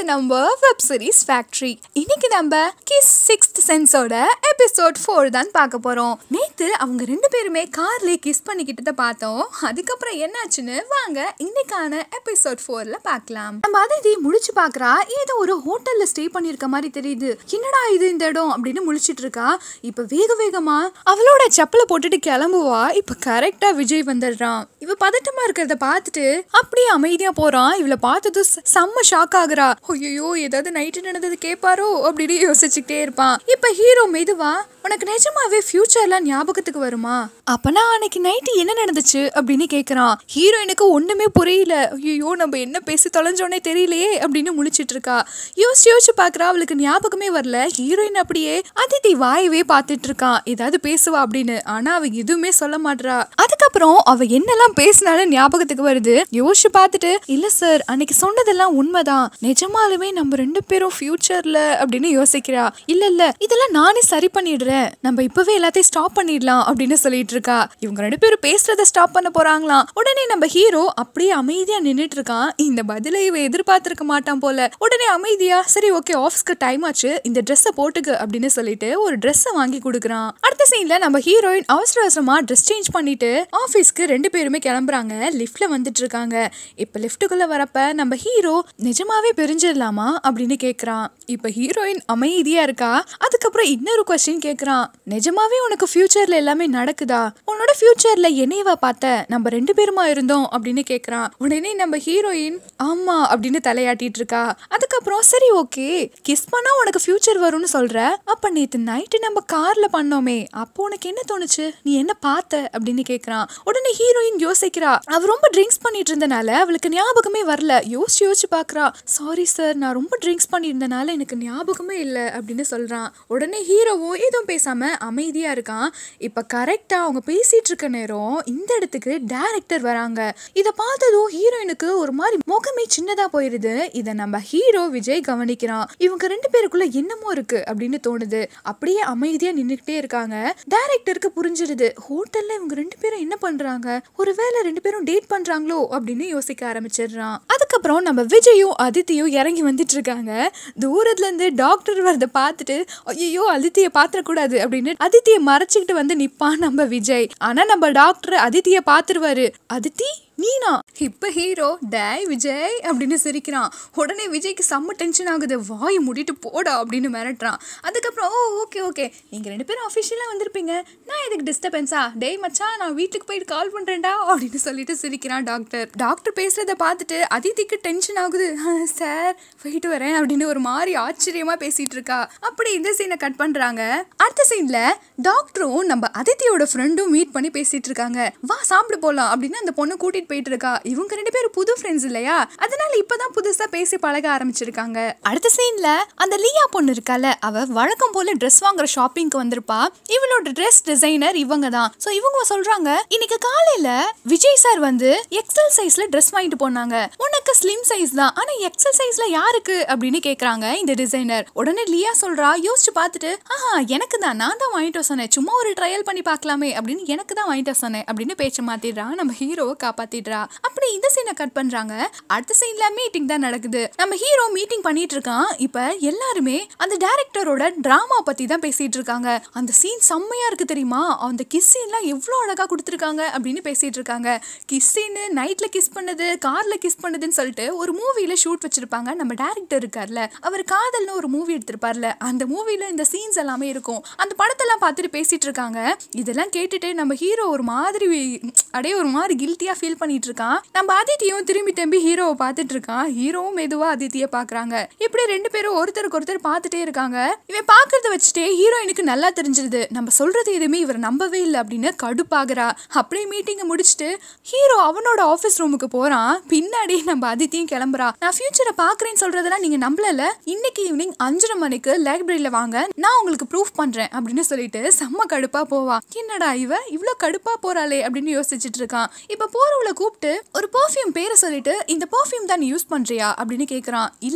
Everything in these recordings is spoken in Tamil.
நம்ம வெப் சீரிஸ் ஃபேக்ட்ரி இன்னைக்கு நம்ம கிஸ் சிக்ஸ்த் சென்ஸோட எபிசோட் ஃபோர் தான் பார்க்க போறோம் நேத்து அவங்க ரெண்டு பேருமே கார்ல கிஸ் பண்ணிக்கிட்டத பார்த்தோம் அதுக்கப்புறம் என்னாச்சுன்னு வாங்க இன்னைக்கான எபிசோட் ஃபோர்ல பார்க்கலாம் நம்ம அதிதி முழிச்சு பார்க்கறா ஏதோ ஒரு ஹோட்டல்ல ஸ்டே பண்ணிருக்க மாதிரி தெரியுது என்னடா இது இந்த இடம் அப்படின்னு முழிச்சிட்டு இருக்கா இப்ப வேக வேகமா அவளோட செப்பலை போட்டுட்டு கிளம்புவா இப்ப கரெக்டா விஜய் வந்துடுறான் இவ பதட்டமா இருக்கிறத பார்த்துட்டு அப்படியே அமைதியா போறான் இவளை பார்த்தது செம்ம ஷாக் ஆகுறா ஐயோ ஏதாவது நைட்டு நடந்தது கேட்பாரோ அப்படின்னு யோசிச்சுக்கிட்டே இருப்பான் இப்ப ஹீரோ மெதுவா உனக்கு நிஜமாவே ஃபியூச்சர்லாம் ஞாபகத்துக்கு வருமா அப்பனா அன்னைக்கு நைட்டு என்ன நடந்துச்சு அப்படின்னு கேக்குறான் ஹீரோயினுக்கு ஒண்ணுமே புரியல ஐயோ நம்ம என்ன பேசி தொலைஞ்சோனே தெரியலையே அப்படின்னு முழிச்சிட்டு இருக்கா யோசிச்சு யோசிச்சு பாக்குறா அவளுக்கு ஞாபகமே வரல ஹீரோயின் அப்படியே அதித்தி வாயவே பார்த்துட்டு இருக்கான் ஏதாவது பேசுவா அப்படின்னு ஆனா அவ எதுவுமே சொல்ல மாட்றா அதுக்கப்புறம் அவ என்னெல்லாம் பேசினாலும் ஞாபகத்துக்கு வருது யோசிச்சு பார்த்துட்டு இல்ல சார் அன்னைக்கு சொன்னதெல்லாம் உண்மைதான் நிஜமாலுமே நம்ம ரெண்டு பேரும் ஃபியூச்சர்ல அப்படின்னு யோசிக்கிறா இல்ல இல்ல இதெல்லாம் நானே சரி பண்ணிடுறேன் நம்ம இப்பவே எல்லாத்தையும் ஸ்டாப் பண்ணிடலாம் அப்படின்னு சொல்லிட்டு இருக்கா இவங்க ரெண்டு பேரும் பேசுறத ஸ்டாப் பண்ண போறாங்களாம் உடனே நம்ம ஹீரோ அப்படியே அமைதியா நின்னுட்டு இருக்கான் இந்த பதிலை இவ எதிர்பார்த்திருக்க மாட்டான் போல உடனே அமைதியா சரி ஓகே ஆஃபீஸ்க்கு டைம் ஆச்சு இந்த ட்ரெஸ்ஸை போட்டுக்க அப்படின்னு சொல்லிட்டு ஒரு ட்ரெஸ்ஸை வாங்கி கொடுக்குறான் அடுத்த சீன்ல நம்ம ஹீரோயின் அவசர அவசரமா ட்ரெஸ் சேஞ்ச் பண்ணிட்டு ஆஃபீஸ்க்கு ரெண்டு பேருமே கிளம்புறாங்க லிஃப்ட்ல வந்துட்டு இருக்காங்க இப்ப லிஃப்ட்டுக்குள்ள வரப்ப நம்ம ஹீரோ நிஜமாவே பிரிஞ்சிடலாமா அப்படின்னு கேக்குறான் இப்ப ஹீரோயின் அமைதியா இருக்கா அதுக்கப்புறம் இன்னொரு கொஸ்டின் கேக்குறான் நிஜமாவே உனக்கு ஃபியூச்சர்ல எல்லாமே நடக்குதா உன்னோட ஃபியூச்சர்ல என்னையவா பார்த்த நம்ம ரெண்டு பேருமா இருந்தோம் அப்படின்னு கேக்குறான் உடனே நம்ம ஹீரோயின் ஆமா அப்படின்னு தலையாட்டிட்டு இருக்கா அதுக்கப்புறம் சரி ஓகே கிஸ் பண்ணா உனக்கு ஃபியூச்சர் வரும்னு சொல்ற அப்ப நேத்து நைட்டு நம்ம கார்ல பண்ணோமே அப்போ உனக்கு என்ன தோணுச்சு நீ என்ன பார்த்த அப்படின்னு கேக்குறான் உடனே ஹீரோயின் யோசிக்கிறா அவ ரொம்ப ட்ரிங்க்ஸ் பண்ணிட்டு இருந்தனால அவளுக்கு ஞாபகமே வரல யோசிச்சு யோசிச்சு பாக்குறா சாரி சார் நான் ரொம்ப ட்ரிங்க்ஸ் பண்ணியிருந்தனால எனக்கு ஞாபகமே இல்லை அப்படின்னு சொல்றான் உடனே ஹீரோவும் எதுவும் பேசாம அமைதியா இருக்கான் இப்ப கரெக்டா அவங்க பேசிட்டு இருக்க நேரம் இந்த இடத்துக்கு டைரக்டர் வராங்க இத பார்த்ததும் ஹீரோயினுக்கு ஒரு மாதிரி முகமே சின்னதா போயிருது இத நம்ம ஹீரோ விஜய் கவனிக்கிறான் இவங்க ரெண்டு பேருக்குள்ள என்னமோ இருக்கு அப்படின்னு தோணுது அப்படியே அமைதியா நின்னுக்கிட்டே இருக்காங்க டைரக்டருக்கு புரிஞ்சிருது ஹோட்டல்ல இவங்க ரெண்டு பேரும் என்ன பண்றாங்க ஒருவேளை ரெண்டு பேரும் டேட் பண்றாங்களோ அப்படின்னு யோசிக்க ஆரம்பிச்சிடுறான் அதுக்கப்புறம் நம்ம விஜயும் அதித்தியும் இறங்கி வந்துட்டு இருக்காங்க தூரத்துல இருந்து டாக்டர் வரத பார்த்துட்டு ஐயோ அதித்திய பாத்திரக்கூடாது அப்படின்னு அதித்திய மறைச்சிக்கிட்டு வந்து நிப்பான் நம்ம விஜய் ஆனா நம்ம டாக்டர் அதித்திய பாத்துருவாரு அதித்தி நீனா இப்ப ஹீரோ டேய் விஜய் அப்படின்னு சிரிக்கிறான் உடனே விஜய்க்கு செம்ம டென்ஷன் ஆகுது வாய் மூடிட்டு போடா அப்படின்னு மிரட்டுறான் அதுக்கப்புறம் ஓ ஓகே ஓகே நீங்க ரெண்டு பேரும் அஃபிஷியலாக வந்திருப்பீங்க நான் எதுக்கு டிஸ்டர்பன்ஸா டேய் மச்சான் நான் வீட்டுக்கு போயிட்டு கால் பண்றேன்டா அப்படின்னு சொல்லிட்டு சிரிக்கிறான் டாக்டர் டாக்டர் பேசுறத பார்த்துட்டு அதித்திக்கு டென்ஷன் ஆகுது சார் போயிட்டு வரேன் அப்படின்னு ஒரு மாதிரி ஆச்சரியமா பேசிட்டு இருக்கா அப்படி இந்த சீனை கட் பண்றாங்க அடுத்த சீன்ல டாக்டரும் நம்ம அதித்தியோட ஃப்ரெண்டும் மீட் பண்ணி பேசிட்டு இருக்காங்க வா சாப்பிட போலாம் அப்படின்னு அந்த பொண்ணு கூட்டிட்டு போயிட்டு இருக்கா இவங்க ரெண்டு பேரும் புது ஃப்ரெண்ட்ஸ் இல்லையா அதனால இப்பதான் புதுசா பேசி பழக ஆரம்பிச்சிருக்காங்க அடுத்த சீன்ல அந்த லியா பொண்ணு இருக்கால அவ வழக்கம் போல ட்ரெஸ் வாங்குற ஷாப்பிங்க்கு வந்திருப்பா இவளோட ட்ரெஸ் டிசைனர் இவங்க தான் ஸோ இவங்க சொல்றாங்க இன்னைக்கு காலையில விஜய் சார் வந்து எக்ஸல் சைஸ்ல ட்ரெஸ் வாங்கிட்டு போனாங்க உனக்கு ஸ்லிம் சைஸ் தான் ஆனா எக்ஸல் சைஸ்ல யாருக்கு அப்படின்னு கேக்குறாங்க இந்த டிசைனர் உடனே லியா சொல்றா யோசிச்சு பார்த்துட்டு ஆஹா எனக்கு தான் நான் தான் வாங்கிட்டு வர சொன்னேன் சும்மா ஒரு ட்ரையல் பண்ணி பார்க்கலாமே அப்படின்னு எனக்கு தான் வாங்கிட்டு வர சொன்னேன் அப்படின்னு பேச்ச மாத்திடுறா நம்ம ஹீரோவை காப்பாத்திடுறா அப்படி இந்த சீனை கட் பண்றாங்க அடுத்த சீன்ல மீட்டிங் தான் நடக்குது நம்ம ஹீரோ மீட்டிங் பண்ணிட்டு இருக்கான் இப்ப எல்லாருமே அந்த டைரக்டரோட டிராமா பத்தி தான் பேசிட்டு இருக்காங்க அந்த சீன் செம்மையா இருக்கு தெரியுமா அந்த கிஸ் சீன்லாம் எவ்வளோ அழகா கொடுத்துருக்காங்க அப்படின்னு பேசிட்டு இருக்காங்க கிஸ் சீனு நைட்ல கிஸ் பண்ணது கார்ல கிஸ் பண்ணதுன்னு சொல்லிட்டு ஒரு மூவில ஷூட் வச்சிருப்பாங்க நம்ம டேரக்டர் இருக்கார்ல அவர் காதல்னு ஒரு மூவி எடுத்திருப்பார்ல அந்த மூவில இந்த சீன்ஸ் எல்லாமே இருக்கும் அந்த படத்தெல்லாம் பார்த்துட்டு பேசிட்டு இருக்காங்க இதெல்லாம் கேட்டுட்டு நம்ம ஹீரோ ஒரு மாதிரி அப்படியே ஒரு மாதிரி கில்ட்டியா ஃபீல் பண்ணிட்டு இருக்கான் நம்ம அதித்தியும் திரும்பி திரும்பி ஹீரோவை பார்த்துட்டு இருக்கான் ஹீரோவும் மெதுவா அதித்திய பாக்குறாங்க இப்படி ரெண்டு பேரும் ஒருத்தருக்கு ஒருத்தர் பார்த்துட்டே இருக்காங்க இவன் பாக்குறத வச்சுட்டே ஹீரோயினுக்கு நல்லா தெரிஞ்சிருது நம்ம சொல்றது எதுவுமே இவர் நம்பவே இல்லை அப்படின்னு கடுப்பாகிறா அப்படியே மீட்டிங்கை முடிச்சுட்டு ஹீரோ அவனோட ஆஃபீஸ் ரூமுக்கு போறான் பின்னாடி நம்ம அதித்தியும் கிளம்புறா நான் ஃபியூச்சரை பாக்குறேன்னு சொல்றதெல்லாம் நீங்க நம்பலல இன்னைக்கு ஈவினிங் அஞ்சரை மணிக்கு லைப்ரரியில வாங்க நான் உங்களுக்கு ப்ரூஃப் பண்றேன் அப்படின்னு சொல்லிட்டு செம்ம கடுப்பா போவா என்னடா இவ இவ்ளோ கடுப்பா போறாளே அப்படின்னு யோசிச்சுட்டு இருக்கான் இப்ப போறவளை கூப்பிட்டு ஒரு பர்ஃப்யூம் பேரை சொல்லிட்டு இந்த பர்ஃப்யூம் தான் நீ யூஸ் பண்றியா அப்படின்னு கேக்குறான் இல்லையே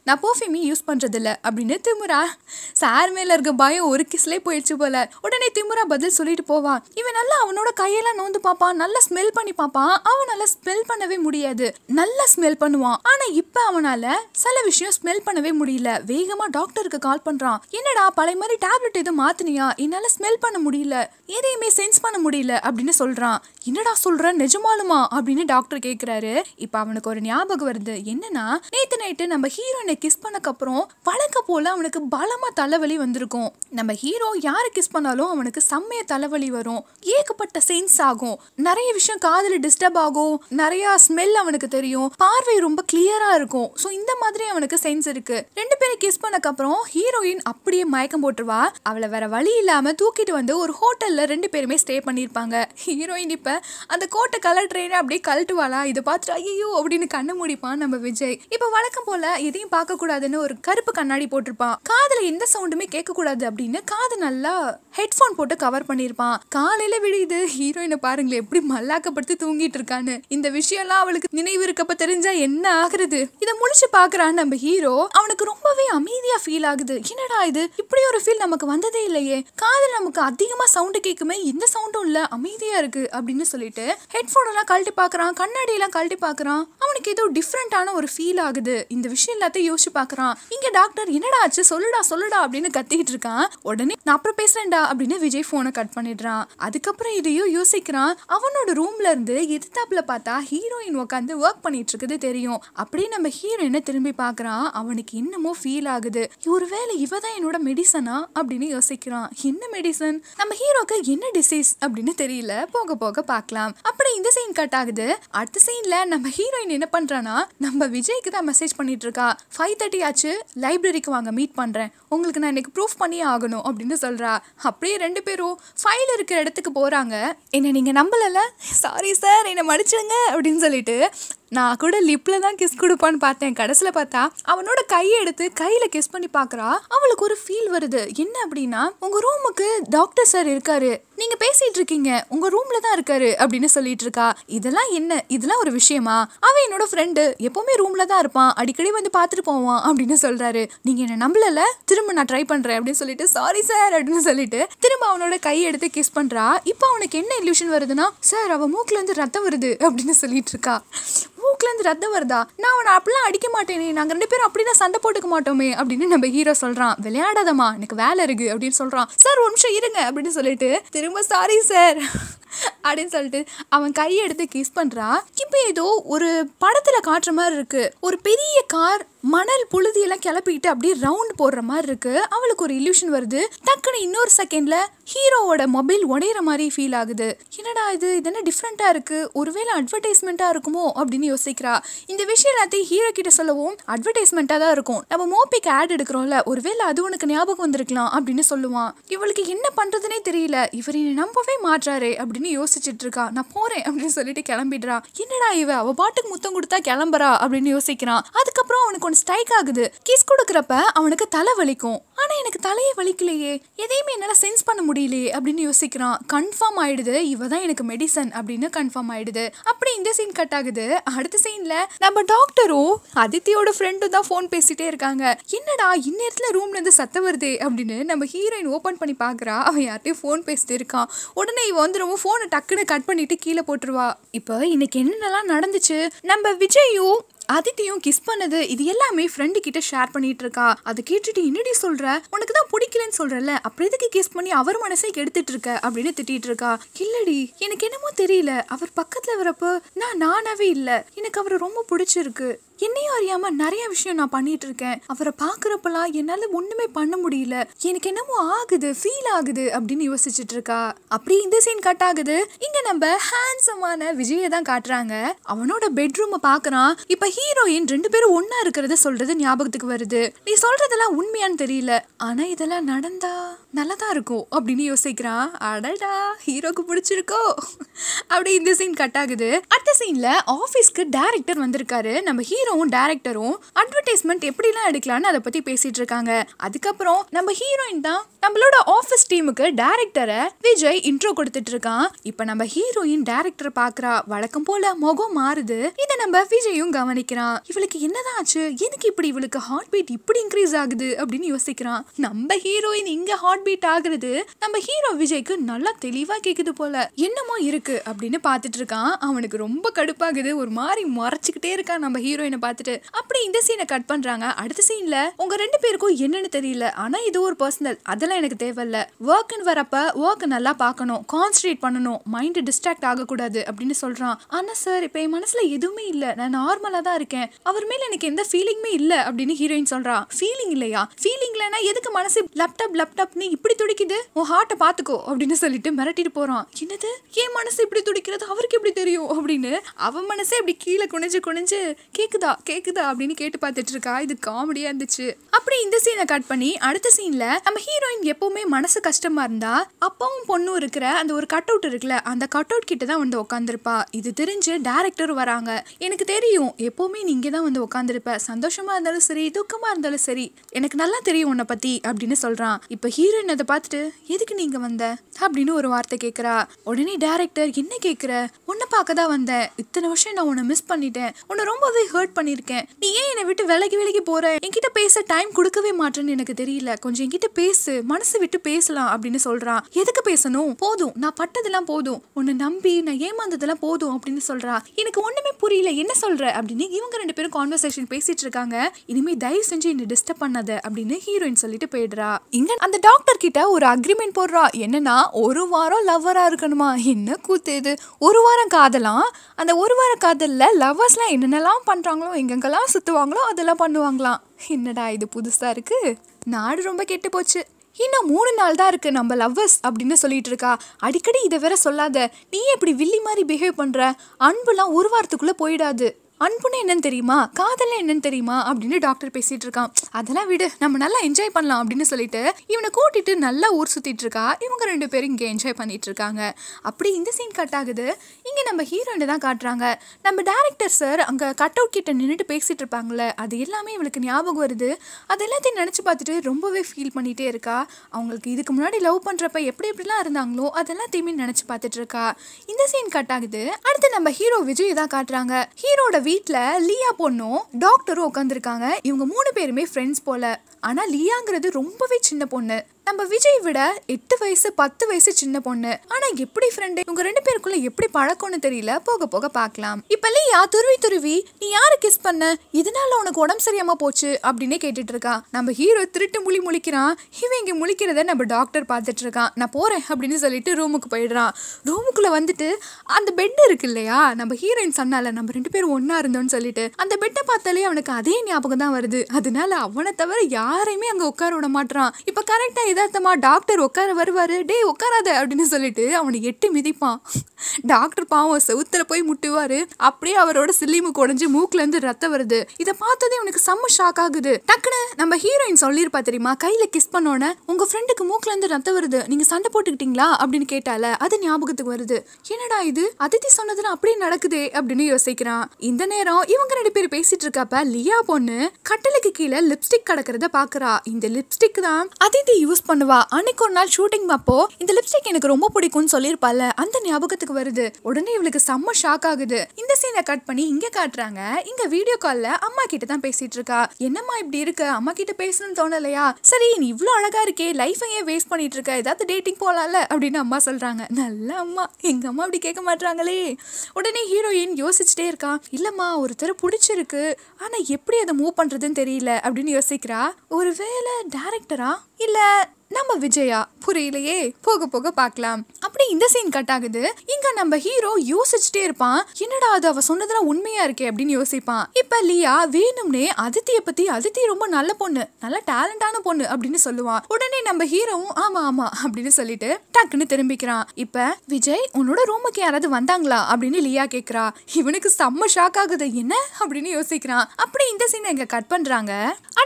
நான் பர்ஃப்யூமே யூஸ் பண்றது இல்ல அப்படின்னு திமுறா சார் மேல இருக்க பயம் ஒரு கிஸ்லே போயிடுச்சு போல உடனே திமுறா பதில் சொல்லிட்டு போவான் இவன் நல்லா அவனோட கையெல்லாம் நோந்து பார்ப்பான் நல்லா ஸ்மெல் பண்ணி பார்ப்பான் அவனால ஸ்மெல் பண்ணவே முடியாது நல்லா ஸ்மெல் பண்ணுவான் ஆனா இப்ப அவனால சில விஷயம் ஸ்மெல் பண்ணவே முடியல வேகமா டாக்டருக்கு கால் பண்றான் என்னடா பழைய மாதிரி டேப்லெட் எதுவும் மாத்தினியா என்னால ஸ்மெல் பண்ண முடியல எதையுமே சென்ஸ் பண்ண முடியல அப்படின்னு சொல்றான் என்னடா சொல்ற நிஜமாலுமா அப்படின்னு டாக்டர் கேக்குறாரு இப்ப அவனுக்கு ஒரு ஞாபகம் வருது என்னன்னா நேத்து நைட்டு நம்ம ஹீரோயினை கிஸ் பண்ணக்கப்புறம் வழக்க போல அவனுக்கு பலமா தலைவலி வந்திருக்கும் நம்ம ஹீரோ யாரை கிஸ் பண்ணாலும் அவனுக்கு செம்மைய தலைவலி வரும் ஏகப்பட்ட சென்ஸ் ஆகும் நிறைய விஷயம் காதுல டிஸ்டர்ப் ஆகும் நிறைய ஸ்மெல் அவனுக்கு தெரியும் பார்வை ரொம்ப கிளியரா இருக்கும் ஸோ இந்த மாதிரி அவனுக்கு சென்ஸ் இருக்கு ரெண்டு பேரும் கிஸ் பண்ணக்கப்புறம் ஹீரோயின் அப்படியே மயக்கம் போட்டுருவா அவளை வேற வழி இல்லாம தூக்கிட்டு வந்து ஒரு ஹோட்டல்ல ரெண்டு பேருமே ஸ்டே பண்ணியிருப்பாங்க ஹீரோயின் இப்ப அந்த கோட்டை கலட்டுறேன்னு அப்படியே கழட்டுவாளா இதை பார்த்துட்டு ஐயோ அப்படின்னு கண்ணு முடிப்பான் நம்ம விஜய் இப்ப வழக்கம் போல எதையும் பார்க்க கூடாதுன்னு ஒரு கருப்பு கண்ணாடி போட்டிருப்பான் காதுல எந்த சவுண்டுமே கேட்க கூடாது அப்படின்னு காது நல்லா ஹெட்ஃபோன் போட்டு கவர் பண்ணியிருப்பான் காலையில விடியுது ஹீரோயினை பாருங்களேன் எப்படி மல்லாக்கப்படுத்தி தூங்கிட்டு இருக்கான்னு இந்த விஷயம்லாம் அவளுக்கு நினைவு இருக்கப்ப தெரிஞ்சா என்ன ஆகுறது இதை முழிச்சு பாக்குறான் நம்ம ஹீரோ அவனுக்கு ரொம்பவே அமைதியா ஃபீல் ஆகுது என்னடா இது இப்படி ஒரு ஃபீல் நமக்கு வந்ததே இல்லையே காதுல நமக்கு அதிகமா சவுண்டு கேட்குமே எந்த சவுண்டும் இல்ல அமைதியா இருக்கு அப்படின்னு சொல்லிட்டு ஹெட்ஃபோன் எல்லாம் கழட்டி பாக்குறான் கண்ணாடி எல்லாம் கழட்டி பாக்குறான் அவனுக்கு ஏதோ டிஃப்ரெண்டான ஒரு ஃபீல் ஆகுது இந்த விஷயம் எல்லாத்தையும் யோசிச்சு பாக்குறான் இங்க டாக்டர் என்னடா ஆச்சு சொல்லுடா சொல்லுடா அப்படின்னு கத்திக்கிட்டு இருக்கான் உடனே நான் அப்புறம் பேசுறேன்டா அப்படின்னு விஜய் போனை கட் பண்ணிடுறான் அதுக்கப்புறம் இதையும் யோசிக்கிறான் அவனோட ரூம்ல இருந்து எதிர்த்தாப்புல பார்த்தா ஹீரோயின் உட்காந்து ஒர்க் பண்ணிட்டு இருக்குது தெரியும் அப்படியே நம்ம ஹீரோயினை திரும்பி பார்க்கறான் அவனுக்கு இன்னமும் ஃபீல் ஆகுது ஒருவேளை இவ தான் என்னோட மெடிசனா அப்படின்னு யோசிக்கிறான் என்ன மெடிசன் நம்ம ஹீரோக்கு என்ன டிசீஸ் அப்படின்னு தெரியல போக போக பார்க்கலாம் அப்படி இந்த சீன் கட் ஆகுது அடுத்த சீன்ல நம்ம ஹீரோயின் என்ன பண்றானா நம்ம விஜய்க்கு தான் மெசேஜ் பண்ணிட்டு இருக்கா ஃபைவ் தேர்ட்டி ஆச்சு லைப்ரரிக்கு வாங்க மீட் பண்றேன் உங்களுக்கு நான் இன்னைக்கு ப்ரூஃப் பண்ணியே ஆகணும் அப்படின்னு சொல்றா அப்படியே ரெண்டு பேரும் ஃபைல் இருக்கிற இடத்துக்கு போறாங்க என்ன நீங்க நம்பலல சாரி சார் என்னை மன்னிச்சிடுங்க அப்படின்னு சொல்லிட்டு நான் கூட லிப்ல தான் கிஸ் கொடுப்பான்னு பார்த்தேன் கடைசியில் பார்த்தா அவனோட கையை எடுத்து கையில கிஸ் பண்ணி பார்க்கறா அவளுக்கு ஒரு ஃபீல் வருது என்ன அப்படின்னா உங்க ரூமுக்கு டாக்டர் சார் இருக்காரு நீங்க பேசிட்டு இருக்கீங்க உங்க ரூம்ல தான் இருக்காரு அப்படின்னு சொல்லிட்டு இருக்கா இதெல்லாம் என்ன இதெல்லாம் ஒரு விஷயமா அவன் என்னோட ஃப்ரெண்டு எப்பவுமே ரூம்ல தான் இருப்பான் அடிக்கடி வந்து பார்த்துட்டு போவான் அப்படின்னு சொல்றாரு நீங்க என்ன நம்பலல திரும்ப நான் ட்ரை பண்றேன் அப்படின்னு சொல்லிட்டு சாரி சார் அப்படின்னு சொல்லிட்டு திரும்ப அவனோட கையை எடுத்து கிஸ் பண்றா இப்போ அவனுக்கு என்ன இல்யூஷன் வருதுன்னா சார் அவ மூக்குல இருந்து ரத்தம் வருது அப்படின்னு சொல்லிட்டு இருக்கா மூக்குல இருந்து ரத்தம் வருதா நான் அவனை அப்படிலாம் அடிக்க மாட்டேனே நாங்க ரெண்டு பேரும் அப்படிதான் சண்டை போட்டுக்க மாட்டோமே அப்படின்னு நம்ம ஹீரோ சொல்றான் விளையாடாதம்மா எனக்கு வேலை இருக்கு அப்படின்னு சொல்றான் சார் ஒரு நிமிஷம் இருங்க அப்படின்னு சொல்லிட்டு திரும்ப சாரி சார் அப்படின்னு சொல்லிட்டு அவன் கையை எடுத்து கிஸ் பண்றான் இப்போ ஏதோ ஒரு படத்துல காட்டுற மாதிரி இருக்கு ஒரு பெரிய கார் மணல் புழுதி எல்லாம் கிளப்பிக்கிட்டு அப்படியே ரவுண்ட் போடுற மாதிரி இருக்கு அவளுக்கு ஒரு இல்யூஷன் வருது டக்குன்னு இன்னொரு செகண்ட்ல ஹீரோவோட மொபைல் உடையிற மாதிரி ஃபீல் ஆகுது என்னடா இது இது என்ன டிஃப்ரெண்டா இருக்கு ஒருவேளை அட்வர்டைஸ்மெண்ட்டா இருக்குமோ அப்படின்னு யோசிக்கிறா இந்த விஷயம் எல்லாத்தையும் ஹீரோ கிட்ட சொல்லவும் அட்வர்டைஸ்மெண்ட்டா தான் இருக்கும் நம்ம மோபிக்கு ஆட் எடுக்கிறோம்ல ஒருவேளை அது உனக்கு ஞாபகம் வந்திருக்கலாம் அப்படின்னு சொல்லுவான் இவளுக்கு என்ன பண்றதுனே தெரியல இவர் என்னை நம்பவே மாட்றாரே அப்படின்னு யோசிச்சுட்டு இருக்கா நான் போறேன் அப்படின்னு சொல்லிட்டு கிளம்பிடுறா என்னடா இவ அவ பாட்டுக்கு முத்தம் கொடுத்தா கிளம்புறா அப்படின்னு யோசிக்கிறான் அதுக்கப்புறம் அவனுக்கு ஒன்று ஸ்ட்ரைக் ஆகுது கிஸ் கொடுக்குறப்ப அவனுக்கு தலை வலிக்கும் ஆனா எனக்கு தலையே வலிக்கலையே எதையுமே என்னால சென்ஸ் பண்ண முடியலையே அப்படின்னு யோசிக்கிறான் கன்ஃபார்ம் ஆயிடுது இவ தான் எனக்கு மெடிசன் அப்படின்னு கன்ஃபார்ம் ஆயிடுது அப்படி இந்த சீன் கட் ஆகுது அடுத்த சீன்ல நம்ம டாக்டரும் அதித்தியோட ஃப்ரெண்டும் தான் ஃபோன் பேசிட்டே இருக்காங்க என்னடா இந்நேரத்துல ரூம்ல இருந்து சத்தம் வருதே அப்படின்னு நம்ம ஹீரோயின் ஓபன் பண்ணி பாக்குறா அவன் யார்ட்டையும் ஃபோன் பேசிட்டு இருக்கான் உடனே இவ வந்துடும் ஃபோனை டக்குன்னு கட் பண்ணிட்டு கீழே போட்டுருவா இப்போ இன்னைக்கு என்னென்னலாம் நடந்துச்சு நம்ம விஜயும் அதித்தியும் கிஸ் பண்ணது இது எல்லாமே ஃப்ரெண்டு கிட்ட ஷேர் பண்ணிட்டு இருக்கா அதை கேட்டுட்டு என்னடி சொல்ற உனக்கு தான் பிடிக்கலன்னு சொல்றல அப்புறம் எதுக்கு கிஸ் பண்ணி அவர் மனசை கெடுத்துட்டு இருக்க அப்படின்னு திட்டிட்டு இருக்கா இல்லடி எனக்கு என்னமோ தெரியல அவர் பக்கத்துல வரப்போ நான் நானாவே இல்ல எனக்கு அவரை ரொம்ப பிடிச்சிருக்கு என்னையும் அறியாம நிறைய விஷயம் நான் பண்ணிட்டு இருக்கேன் அவரை பாக்குறப்பெல்லாம் என்னால ஒண்ணுமே பண்ண முடியல எனக்கு என்னமோ ஆகுது ஃபீல் ஆகுது அப்படின்னு யோசிச்சுட்டு இருக்கா அப்படி இந்த சீன் கட் ஆகுது இங்க நம்ம ஹேண்ட்ஸமான விஜயை தான் காட்டுறாங்க அவனோட பெட்ரூமை பாக்குறான் இப்ப ஹீரோயின் ரெண்டு பேரும் ஒண்ணா இருக்கிறத சொல்றது ஞாபகத்துக்கு வருது நீ சொல்றதெல்லாம் உண்மையான்னு தெரியல ஆனா இதெல்லாம் நடந்தா நல்லதா இருக்கும் அப்படின்னு யோசிக்கிறான் அடடா ஹீரோக்கு பிடிச்சிருக்கோ அப்படி இந்த சீன் கட் ஆகுது அடுத்த சீன்ல ஆபீஸ்க்கு டைரக்டர் வந்திருக்காரு நம்ம ஹீரோ ஹீரோவும் டேரக்டரும் அட்வர்டைஸ்மெண்ட் எப்படிலாம் எடுக்கலாம்னு அதை பத்தி பேசிட்டு இருக்காங்க அதுக்கப்புறம் நம்ம ஹீரோயின் தான் நம்மளோட ஆஃபீஸ் டீமுக்கு டேரக்டரை விஜய் இன்ட்ரோ கொடுத்துட்டு இருக்கான் இப்போ நம்ம ஹீரோயின் டேரக்டரை பார்க்கறா வழக்கம் போல முகம் மாறுது இதை நம்ம விஜயும் கவனிக்கிறான் இவளுக்கு என்னதான் ஆச்சு எனக்கு இப்படி இவளுக்கு ஹார்ட் பீட் இப்படி இன்க்ரீஸ் ஆகுது அப்படின்னு யோசிக்கிறான் நம்ம ஹீரோயின் இங்க ஹார்ட் பீட் ஆகுறது நம்ம ஹீரோ விஜய்க்கு நல்லா தெளிவா கேக்குது போல என்னமோ இருக்கு அப்படின்னு பார்த்துட்டு இருக்கான் அவனுக்கு ரொம்ப கடுப்பாகுது ஒரு மாதிரி மறைச்சுக்கிட்டே இருக்கான் நம்ம ஹீரோயினை பார்த்துட்டு அப்படி இந்த சீனை கட் பண்றாங்க அடுத்த சீன்ல உங்க ரெண்டு பேருக்கும் என்னன்னு தெரியல ஆனா இது ஒரு பர்சனல் அதெல்லாம் எனக்கு தேவையில்ல ஒர்க்னு வரப்ப ஒர்க் நல்லா பார்க்கணும் கான்சன்ட்ரேட் பண்ணணும் மைண்ட் டிஸ்ட்ராக்ட் ஆகக்கூடாது அப்படின்னு சொல்றான் ஆனா சார் இப்போ என் மனசுல எதுவுமே இல்ல நான் நார்மலா தான் இருக்கேன் அவர் மேல எனக்கு எந்த ஃபீலிங்குமே இல்ல அப்படின்னு ஹீரோயின் சொல்றா ஃபீலிங் இல்லையா ஃபீலிங் இல்லைன்னா எதுக்கு மனசு லேப்டாப் லேப்டாப்னு இப்படி துடிக்குது உன் ஹார்ட்டை பாத்துக்கோ அப்படின்னு சொல்லிட்டு மிரட்டிட்டு போறான் என்னது என் மனசு இப்படி துடிக்கிறது அவருக்கு எப்படி தெரியும் அப்படின்னு அவன் மனசே அப்படி கீழே குனிஞ்சு குனிஞ்சு கேக்குதா கேக்குதா அப்படின்னு கேட்டு பார்த்துட்டு இருக்கா இது காமெடியா இருந்துச்சு அப்படி இந்த சீனை கட் பண்ணி அடுத்த சீன்ல நம்ம ஹீரோயின் எப்பவுமே மனசு கஷ்டமா இருந்தா அப்பாவும் பொண்ணும் இருக்கிற அந்த ஒரு கட் அவுட் இருக்குல்ல அந்த கட் அவுட் கிட்ட தான் வந்து உட்காந்துருப்பா இது தெரிஞ்சு டேரக்டர் வராங்க எனக்கு தெரியும் எப்பவுமே நீ இங்கே தான் வந்து உட்காந்துருப்ப சந்தோஷமா இருந்தாலும் சரி துக்கமா இருந்தாலும் சரி எனக்கு நல்லா தெரியும் உன்னை பத்தி அப்படின்னு சொல்றான் இப்போ ஹீரோயின் அதை பார்த்துட்டு எதுக்கு நீங்க வந்த அப்படின்னு ஒரு வார்த்தை கேட்குறா உடனே டேரக்டர் என்ன கேட்குற உன்னை பார்க்க தான் வந்தேன் இத்தனை வருஷம் நான் உன்னை மிஸ் பண்ணிட்டேன் உன்னை ரொம்பவே ஹர்ட் பண்ணியிருக்கேன் நீ ஏன் என்னை விட்டு விலகி விலகி போற என்கிட்ட பேச டைம் கொடுக்கவே மாட்டேன்னு எனக்கு தெரியல கொஞ்சம் என்கிட்ட பேசு மனசு விட்டு பேசலாம் அப்படின்னு சொல்றான் எதுக்கு பேசணும் போதும் நான் பட்டதெல்லாம் போதும் உன்னை நம்பி நான் ஏமாந்ததெல்லாம் போதும் அப்படின்னு சொல்றா எனக்கு ஒண்ணுமே புரியல என்ன சொல்ற அப்படின்னு இவங்க ரெண்டு பேரும் கான்வர்சேஷன் பேசிட்டு இருக்காங்க இனிமே தயவு செஞ்சு என்ன டிஸ்டர்ப் பண்ணாத அப்படின்னு ஹீரோயின் சொல்லிட்டு போயிடுறா இங்க அந்த டாக்டர் கிட்ட ஒரு அக்ரிமெண்ட் போடுறா என்னன்னா ஒரு வாரம் லவ்வரா இருக்கணுமா என்ன கூத்து இது ஒரு வாரம் காதலாம் அந்த ஒரு வார காதல்ல லவ்வர்ஸ்லாம் என்னென்னலாம் பண்றாங்களோ எங்கெங்கெல்லாம் சுத்துவாங்களோ அதெல்லாம் பண்ணுவாங்களாம் என்னடா இது புதுசா இருக்கு நாடு ரொம்ப கெட்டு போச்சு இன்னும் மூணு நாள் தான் இருக்கு நம்ம லவ்வர்ஸ் அப்படின்னு சொல்லிட்டு இருக்கா அடிக்கடி இதை வேற சொல்லாத நீ எப்படி வில்லி மாதிரி பிஹேவ் பண்ற அன்புலாம் ஒரு வாரத்துக்குள்ள போயிடாது அன்புன்னு என்னன்னு தெரியுமா காதல்னா என்னன்னு தெரியுமா அப்படின்னு டாக்டர் பேசிட்டு இருக்கான் அதெல்லாம் விடு நம்ம நல்லா என்ஜாய் பண்ணலாம் அப்படின்னு சொல்லிட்டு இவனை கூட்டிட்டு நல்லா ஊர் சுத்திட்டு இருக்கா இவங்க ரெண்டு பேரும் இங்க என்ஜாய் பண்ணிட்டு இருக்காங்க அப்படி இந்த சீன் கட் ஆகுது இங்க நம்ம ஹீரோயினை தான் காட்டுறாங்க நம்ம டேரக்டர் சார் அங்க கட் அவுட் கிட்ட நின்றுட்டு பேசிட்டு இருப்பாங்கல்ல அது எல்லாமே இவளுக்கு ஞாபகம் வருது அது எல்லாத்தையும் நினைச்சு பார்த்துட்டு ரொம்பவே ஃபீல் பண்ணிட்டே இருக்கா அவங்களுக்கு இதுக்கு முன்னாடி லவ் பண்றப்ப எப்படி எப்படிலாம் இருந்தாங்களோ அதெல்லாத்தையுமே நினைச்சு பார்த்துட்டு இருக்கா இந்த சீன் கட் ஆகுது அடுத்து நம்ம ஹீரோ விஜய் தான் காட்டுறாங்க ஹீரோட வீட்ல லியா பொண்ணும் டாக்டரும் உட்காந்துருக்காங்க இவங்க மூணு பேருமே ஃப்ரெண்ட்ஸ் போல ஆனா லியாங்கிறது ரொம்பவே சின்ன பொண்ணு நம்ம விஜய் விட எட்டு வயசு பத்து வயசு சின்ன பொண்ணு ஆனா எப்படி ஃப்ரெண்டு இவங்க ரெண்டு பேருக்குள்ள எப்படி பழக்கம்னு தெரியல போக போக பார்க்கலாம் இப்ப லியா துருவி துருவி நீ யாரை கிஸ் பண்ண இதனால உனக்கு உடம்பு சரியாம போச்சு அப்படின்னே கேட்டுட்டு இருக்கா நம்ம ஹீரோ திருட்டு முழி முழிக்கிறான் இவன் இங்க முழிக்கிறத நம்ம டாக்டர் பார்த்துட்டு இருக்கான் நான் போறேன் அப்படின்னு சொல்லிட்டு ரூமுக்கு போயிடுறான் ரூமுக்குள்ள வந்துட்டு அந்த பெட் இருக்கு இல்லையா நம்ம ஹீரோயின் சொன்னால நம்ம ரெண்டு பேரும் ஒண்ணா இருந்தோம்னு சொல்லிட்டு அந்த பெட்டை பார்த்தாலே அவனுக்கு அதே ஞாபகம் தான் வருது அதனால அவனை தவிர யாரையுமே அங்க உட்கார விட மாட்டான் இப்ப கரெக்டா யதார்த்தமா டாக்டர் உட்கார வருவாரு டேய் உட்காராத அப்படின்னு சொல்லிட்டு அவனை எட்டி மிதிப்பான் டாக்டர் பாவம் செவுத்துல போய் முட்டுவாரு அப்படியே அவரோட சில்லிமுக்கு உடஞ்சு மூக்குல இருந்து ரத்தம் வருது இதை பார்த்ததே அவனுக்கு செம்ம ஷாக் ஆகுது டக்குன்னு நம்ம ஹீரோயின் சொல்லியிருப்பா தெரியுமா கையில கிஸ் பண்ணோன்னே உங்க ஃப்ரெண்டுக்கு மூக்குல இருந்து ரத்தம் வருது நீங்க சண்டை போட்டுக்கிட்டீங்களா அப்படின்னு கேட்டால அது ஞாபகத்துக்கு வருது என்னடா இது அதித்தி சொன்னதுல அப்படியே நடக்குதே அப்படின்னு யோசிக்கிறான் இந்த நேரம் இவங்க ரெண்டு பேரும் பேசிட்டு இருக்கப்ப லியா பொண்ணு கட்டலுக்கு கீழே லிப்ஸ்டிக் கிடக்கிறத பாக்குறா இந்த லிப்ஸ்டிக் தான் அதித்தி யூஸ் பண்ணுவா அன்னைக்கு ஒரு நாள் ஷூட்டிங் அப்போ இந்த லிப்ஸ்டிக் எனக்கு ரொம்ப பிடிக்கும்னு சொல்லியிருப்பால அந்த ஞாபகத்துக்கு வருது உடனே இவளுக்கு செம்ம ஷாக் ஆகுது இந்த சீனை கட் பண்ணி இங்க காட்டுறாங்க இங்க வீடியோ கால்ல அம்மா கிட்ட தான் பேசிட்டு இருக்கா என்னம்மா இப்படி இருக்க அம்மா கிட்ட பேசணும்னு தோணலையா சரி நீ இவ்ளோ அழகா இருக்கே லைஃப் ஏன் வேஸ்ட் பண்ணிட்டு இருக்க ஏதாவது டேட்டிங் போலாம்ல அப்படின்னு அம்மா சொல்றாங்க நல்ல அம்மா எங்க அம்மா அப்படி கேட்க மாட்டாங்களே உடனே ஹீரோயின் யோசிச்சுட்டே இருக்கா இல்லம்மா ஒருத்தர் பிடிச்சிருக்கு ஆனா எப்படி அதை மூவ் பண்றதுன்னு தெரியல அப்படின்னு யோசிக்கிறா ஒருவேளை டேரக்டரா இல்ல நம்ம விஜயா புரியலையே போக போக பார்க்கலாம் அப்படி இந்த சீன் கட் ஆகுது இங்க நம்ம ஹீரோ யோசிச்சுட்டே இருப்பான் என்னடா அது அவ சொன்னதெல்லாம் உண்மையா இருக்கே அப்படின்னு யோசிப்பான் இப்ப லியா வேணும்னே அதித்திய பத்தி அதித்தி ரொம்ப நல்ல பொண்ணு நல்ல டேலண்டான பொண்ணு அப்படின்னு சொல்லுவான் உடனே நம்ம ஹீரோவும் ஆமா ஆமா அப்படின்னு சொல்லிட்டு டக்குன்னு திரும்பிக்கிறான் இப்ப விஜய் உன்னோட ரூமுக்கு யாராவது வந்தாங்களா அப்படின்னு லியா கேக்குறா இவனுக்கு செம்ம ஷாக் ஆகுது என்ன அப்படின்னு யோசிக்கிறான் அப்படி இந்த சீனை இங்க கட் பண்றாங்க அடுத்த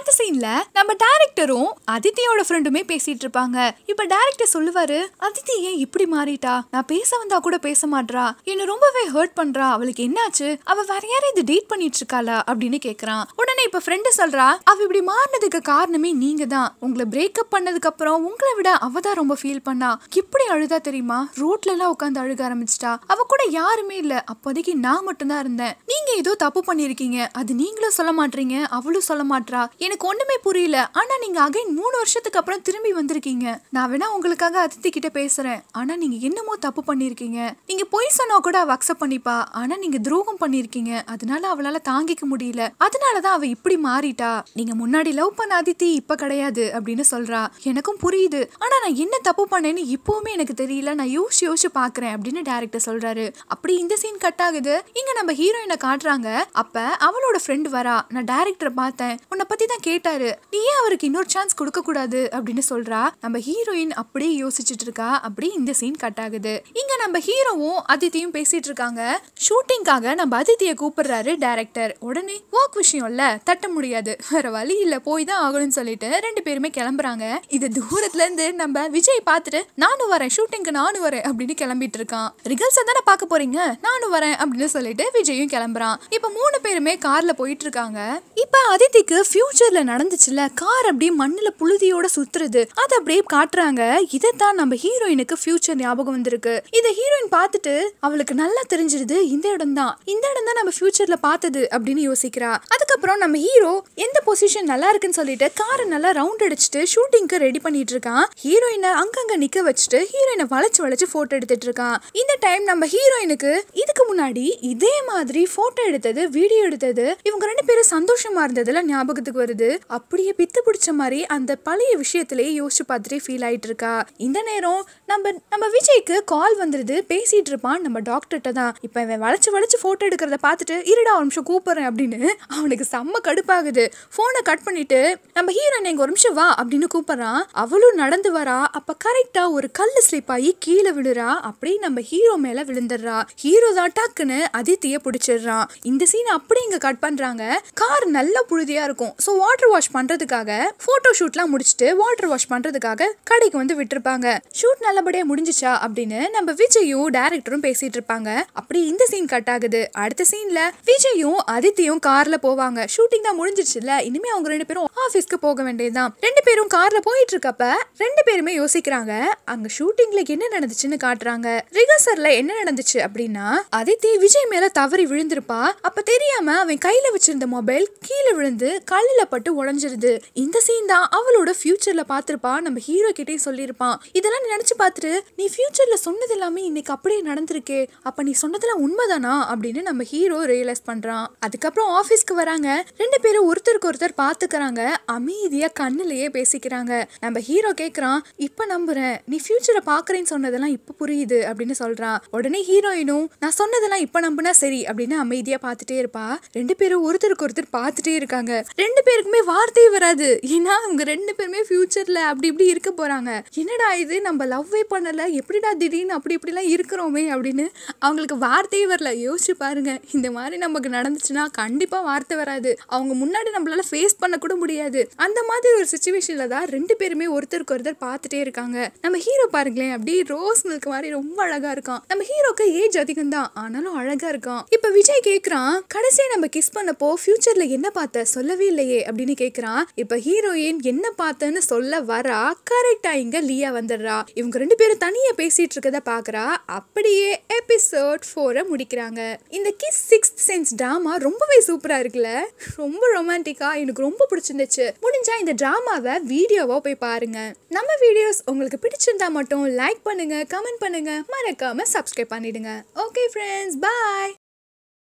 அடுத்த சீன்ல நம்ம டேரக்டரும் அதித்தியோட ஃப்ரெண்டுமே பேசிட்டு இருப்பாங்க இப்ப டேரக்டர் சொல்லுவாரு அதித்தி ஏன் இப்படி மாறிட்டா நான் பேச வந்தா கூட பேச மாட்றா என்ன ரொம்பவே ஹர்ட் பண்றா அவளுக்கு என்னாச்சு அவ வேற யாரும் இது டேட் பண்ணிட்டு இருக்காளா அப்படின்னு கேக்குறான் உடனே இப்ப ஃப்ரெண்டு சொல்றா அவ இப்படி மாறினதுக்கு காரணமே நீங்க தான் உங்களை பிரேக்கப் பண்ணதுக்கு அப்புறம் உங்களை விட அவ தான் ரொம்ப ஃபீல் பண்ணா இப்படி அழுதா தெரியுமா ரோட்ல எல்லாம் உட்காந்து அழுக ஆரம்பிச்சிட்டா அவ கூட யாருமே இல்ல அப்போதைக்கு நான் மட்டும்தான் இருந்தேன் நீங்க ஏதோ தப்பு பண்ணிருக்கீங்க அது நீங்களும் சொல்ல மாட்டீங்க அவளும் சொல்ல மாட்றா எனக்கு ஒண்ணுமே புரியல ஆனா நீங்க அகைன் மூணு வருஷத்துக்கு அப்புறம் திரும்பி வந்திருக்கீங்க நான் வேணா உங்களுக்காக அதித்தி கிட்ட பேசுறேன் ஆனா நீங்க என்னமோ தப்பு பண்ணிருக்கீங்க நீங்க பொய் சொன்னா கூட அவ அக்செப்ட் பண்ணிப்பா ஆனா நீங்க துரோகம் பண்ணிருக்கீங்க அதனால அவளால தாங்கிக்க முடியல அதனாலதான் அவ இப்படி மாறிட்டா நீங்க முன்னாடி லவ் பண்ண அதித்தி இப்ப கிடையாது அப்படின்னு சொல்றா எனக்கும் புரியுது ஆனா நான் என்ன தப்பு பண்ணேன்னு இப்பவுமே எனக்கு தெரியல நான் யோசிச்சு யோசிச்சு பாக்குறேன் அப்படின்னு டேரக்டர் சொல்றாரு அப்படி இந்த சீன் கட் ஆகுது இங்க நம்ம ஹீரோயினை காட்டுறாங்க அப்ப அவளோட ஃப்ரெண்ட் வரா நான் டேரக்டரை பார்த்தேன் உன்னை பத்தி தான் கேட்டாரு நீ ஏன் அவருக்கு இன்னொரு சான்ஸ் கொடுக்க கூடாது அப்படின்னு சொல்றா நம்ம ஹீரோயின் அப்படியே யோசிச்சுட்டு இருக்கா அப்படி இந்த சீன் கட் ஆகுது இங்க நம்ம ஹீரோவும் அதித்தியும் பேசிட்டு இருக்காங்க ஷூட்டிங்காக நம்ம அதித்திய கூப்பிடுறாரு டேரக்டர் உடனே ஒர்க் விஷயம் இல்ல தட்ட முடியாது வேற வழி இல்ல போய் தான் ஆகணும்னு சொல்லிட்டு ரெண்டு பேருமே கிளம்புறாங்க இது தூரத்துல இருந்து நம்ம விஜய் பார்த்துட்டு நானும் வரேன் ஷூட்டிங்க்கு நானும் வரேன் அப்படின்னு கிளம்பிட்டு இருக்கான் ரிகல்ஸை தானே பார்க்க போறீங்க நானும் வரேன் அப்படின்னு சொல்லிட்டு விஜயும் கிளம்புறான் இப்ப மூணு பேருமே கார்ல போயிட்டு இருக்காங்க இப்ப அதித்திக்கு ஃபியூச்சர்ல நடந்துச்சுல கார் அப்படியே மண்ணுல புழுதியோட சுத்துறது அதை அப்படியே காட்டுறாங்க இதைத்தான் நம்ம ஹீரோயினுக்கு ஃபியூச்சர் ஞாபகம் வந்திருக்கு இதை ஹீரோயின் பார்த்துட்டு அவளுக்கு நல்லா தெரிஞ்சிருது இந்த இடம் தான் இந்த இடம் தான் நம்ம ஃபியூச்சர்ல பார்த்தது அப்படின்னு யோசிக்கிறா அதுக்கப்புறம் நம்ம ஹீரோ எந்த பொசிஷன் நல்லா இருக்குன்னு சொல்லிட்டு காரை நல்லா ரவுண்ட் அடிச்சுட்டு ஷூட்டிங்க்கு ரெடி பண்ணிட்டு இருக்கான் ஹீரோயினை அங்கங்க நிக்க வச்சுட்டு ஹீரோயினை வளைச்சு வளைச்சு போட்டோ எடுத்துட்டு இருக்கான் இந்த டைம் நம்ம ஹீரோயினுக்கு இதுக்கு முன்னாடி இதே மாதிரி போட்டோ எடுத்தது வீடியோ எடுத்தது இவங்க ரெண்டு பேரும் சந்தோஷமா இருந்ததுல ஞாபகத்துக்கு வருது அப்படியே பித்து பிடிச்ச மாதிரி அந்த பழைய விஷயத்திலேயே யோசிச்சு பார்த்துட்டே ஃபீல் ஆயிட்டு இருக்கா இந்த நேரம் நம்ம நம்ம விஜய்க்கு கால் வந்துருது பேசிட்டு இருப்பான் நம்ம டாக்டர்கிட்ட தான் இப்போ இவன் வளைச்சு வளைச்சு போட்டோ எடுக்கிறத பார்த்துட்டு இருடா ஒரு நிமிஷம் கூப்பிடுறேன் அப்படின்னு அவனுக்கு செம்ம கடுப்பாகுது போனை கட் பண்ணிட்டு நம்ம ஹீரோயின் எங்க ஒரு நிமிஷம் வா அப்படின்னு கூப்பிடுறான் அவளும் நடந்து வரா அப்ப கரெக்டா ஒரு கல்லு ஸ்லிப் ஆகி கீழே விழுறா அப்படியே நம்ம ஹீரோ மேல விழுந்துடுறா ஹீரோ தான் டக்குன்னு அதித்திய பிடிச்சிடுறான் இந்த சீன் அப்படி இங்க கட் பண்றாங்க கார் நல்ல புழுதியா இருக்கும் ஸோ வாட்டர் வாஷ் பண்றதுக்காக போட்டோ ஷூட்லாம் முடிச்சுட்டு வாட்டர் வாஷ் பண்றதுக்காக கடைக்கு வந்து விட்டுருப்பாங்க ஷூட் நல்லபடியா முடிஞ்சுச்சா அப்படின்னு நம்ம விஜயும் டேரக்டரும் பேசிட்டு இருப்பாங்க அப்படி இந்த சீன் கட் ஆகுது அடுத்த சீன்ல விஜயும் அதித்தியும் கார்ல போவாங்க ஷூட்டிங் தான் முடிஞ்சிருச்சுல இனிமே அவங்க ரெண்டு பேரும் ஆபீஸ்க்கு போக வேண்டியதுதான் ரெண்டு பேரும் கார்ல போயிட்டு இருக்கப்ப ரெண்டு பேருமே யோசிக்கிறாங்க அங்க ஷூட்டிங்ல என்ன நடந்துச்சுன்னு காட்டுறாங்க ரிகர்சல்ல என்ன நடந்துச்சு அப்படின்னா அதித்தி விஜய் மேல தவறி விழுந்திருப்பா அப்ப தெரியாம அவன் கையில வச்சிருந்த மொபைல் கீழே விழுந்து கல்லுல பட்டு உடைஞ்சிருது இந்த சீன் தான் அவளோட ஃபியூச்சர்ல பாத்திருப்பா நம்ம ஹீரோ கிட்டே சொல்லியிருப்பான் இதெல்லாம் நீ நினைச்சு பார்த்துட்டு நீ ஃபியூச்சர்ல சொன்னது எல்லாமே இன்னைக்கு அப்படியே நடந்திருக்கே அப்ப நீ சொன்னதெல்லாம் உண்மைதானா அப்படின்னு நம்ம ஹீரோ ரியலைஸ் பண்றான் அதுக்கப்புறம் ஆபீஸ்க்கு வராங்க ரெண்டு பேரும் ஒருத்தருக்கு ஒருத்தர் பாத்துக்கறாங்க அமைதியா கண்ணுலயே பேசிக்கிறாங்க நம்ம ஹீரோ கேக்குறான் இப்ப நம்புறேன் நீ ஃபியூச்சரை பாக்குறேன்னு சொன்னதெல்லாம் இப்ப புரியுது அப்படின்னு சொல்றான் உடனே ஹீரோயினும் நான் சொன்னதெல்லாம் இப்ப நம்புனா சரி அப்படின்னு அமைதியா பார்த்துட்டே இருப்பா ரெண்டு பேரும் ஒருத்தருக்கு ஒருத்தர் பார்த்துட்டே இருக்காங்க ரெண்டு பேருக்குமே வார்த்தையே வராது ஏன்னா அவங்க ரெண்டு பேருமே ஃபியூச்சர்ல அப்படி இப்படி இருக்க போறாங்க என்னடா இது நம்ம லவ்வே பண்ணல எப்படிடா திடீர்னு அப்படி இப்படிலாம் இருக்கிறோமே அப்படின்னு அவங்களுக்கு வார்த்தையே வரல யோசிச்சு பாருங்க இந்த மாதிரி நமக்கு நடந்துச்சுன்னா கண்டிப்பா வார்த்தை வராது அவங்க முன்னாடி நம்மளால ஃபேஸ் பண்ண கூட முடியாது அந்த மாதிரி ஒரு சுச்சுவேஷன்ல தான் ரெண்டு பேருமே ஒருத்தருக்கு ஒருத்தர் பார்த்துட்டே இருக்காங்க நம்ம ஹீரோ பாருங்களேன் அப்படியே ரோஸ் மில்க் மாதிரி ரொம்ப அழகா இருக்கான் நம்ம ஹீரோக்கு ஏஜ் அதிகம் தான் ஆனாலும் அழகா இருக்கான் இப்ப விஜய் கேக்குறான் கடைசியா நம்ம கிஸ் பண்ணப்போ ஃபியூச்சர்ல என்ன பார்த்த சொல்லவே இல்லையே அப்படின்னு கேக்குறான் இப்ப ஹீரோயின் என்ன பார்த்தேன்னு சொல்ல வரா கரெக்டா இங்க லியா வந்துடுறா இவங்க ரெண்டு பேரும் தனியா பேசிட்டு இருக்கத பாக்குறா அப்படியே எபிசோட் ஃபோரை முடிக்கிறாங்க இந்த கிஸ் சிக்ஸ்த் சென்ஸ் டிராமா ரொம்பவே சூப்பரா இருக்குல்ல ரொம்ப ரொமான்டிக்கா எனக்கு ரொம்ப பிடிச்சிருந்துச்சு முடிஞ்சா இந்த டிராமாவை வீடியோவா போய் பாருங்க நம்ம வீடியோஸ் உங்களுக்கு பிடிச்சிருந்தா மட்டும் லைக் பண்ணுங்க கமெண்ட் பண்ணுங்க மறக்காம சப்ஸ்கிரைப் பண்ணிடுங்க ஓகே ஃப்ரெண்ட்ஸ் பாய்